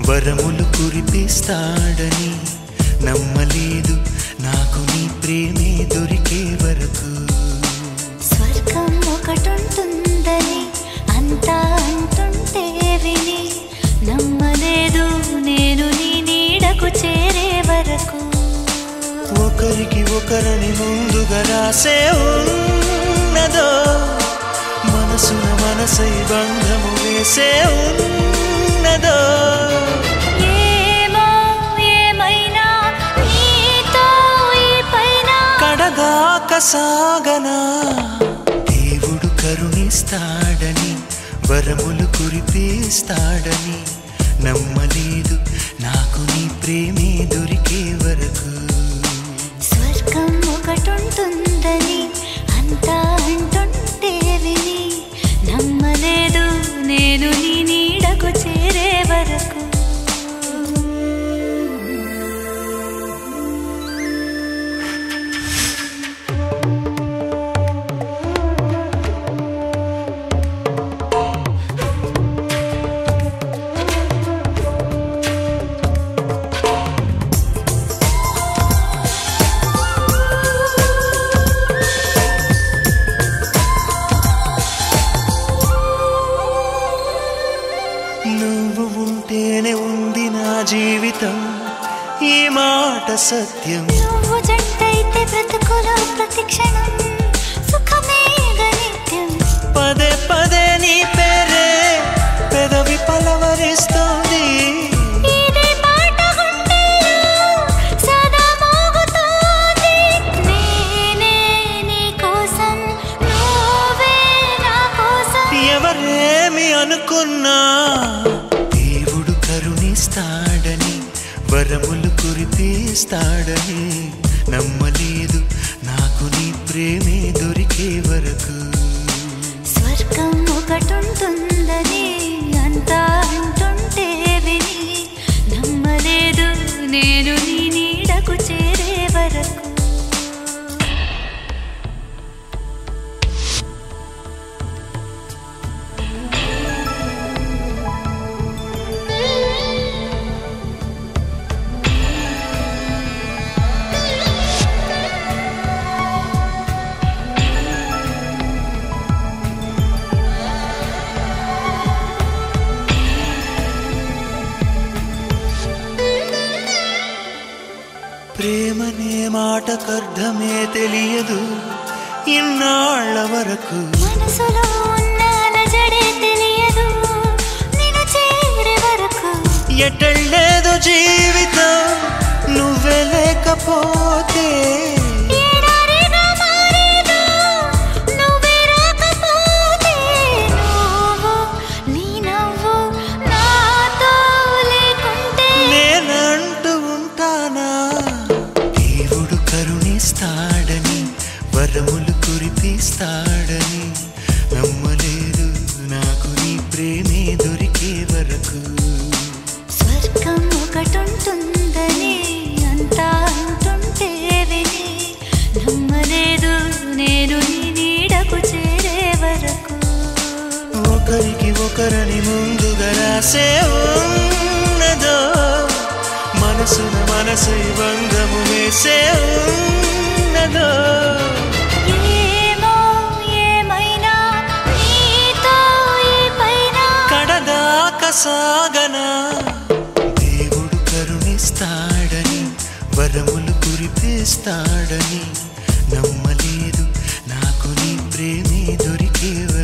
వరములు కురిపిస్తాడని నమ్మలేదు నాకు నీ ప్రేమే దొరికే వరకు స్వర్గం ఒకటుంటుందని అంతా అంటుంటే విని నమ్మలేదు నేను నీ నీడకు చేరే వరకు ఒకరికి ఒకరని ముందుగా రాసే ఉన్నదో మనసున మనసై బంధము వేసే ఉన్నదో ఏమో ఏమైనా నీతో ఈ పైన కడగాక సాగనా దేవుడు కరుణిస్తాడని వరములు కురిపిస్తాడని నమ్మలేదు నాకు నీ ప్రేమే దొరికే వరకు స్వర్గం ఒకటుంటుందని అంతా అంటుంటే విని నమ్మలేదు నేను నీ నీడకు చేరే వరకు నువ్వు ఉంటేనే ఉంది నా జీవితం ఈ మాట సత్యం నువ్వు జంటైతే బ్రతుకులో ప్రతి క్షణం సుఖమే నిత్యం పదే పదే నీ పేరే పెదవి పలవరిస్తోంది ఇదే పాట గుండెలో సదా మోగుతోంది నేనే నీ కోసం నువ్వే నా కోసం ఎవరేమి అనుకున్నా దేవుడు కరుణిస్తాడని వరములు కురిపిస్తాడని నమ్మలేదు నాకు నీ ప్రేమే దొరికే వరకు స్వర్గం ఒకటుంటుందని అంతా అంటుంటే విని నమ్మలేదు నేను నీ నీడకు చేరే వరకు ప్రేమనే మాటకర్థమే తెలియదు ఇన్నాళ్ల వరకు మనసులో ఉన్న అలజడే తెలియదు నిన్ను చేరే వరకు ఎటళ్ళేదో జీవితం నువ్వే లేకపోతే ఎడారిగా మారేదో నువ్వే రాకపోతే నువ్వు నీ నవ్వు నాతో లేకుంటే నేనంటూ ఉంటానా దేవుడు కరుణిస్తాడని వరములు కురిపిస్తాడని నమ్మలేదు నాకు నీ ప్రేమే దొరికే వరకు స్వర్గం ఒకటుంటుందని అంతా అంటుంటే విని నమ్మలేదు నేను నీ నీడకు చేరే వరకు ఒకరికి ఒకరని ముందుగా రాసే ఉన్నదో మనసున మనసై బంధము వేసే ఉన్నదో ఏమో ఏమైనా నీతో ఈ పైన కడదాక సాగనా దేవుడు కరుణిస్తాడని వరములు కురిపిస్తాడని నమ్మలేదు నాకు నీ ప్రేమే దొరికే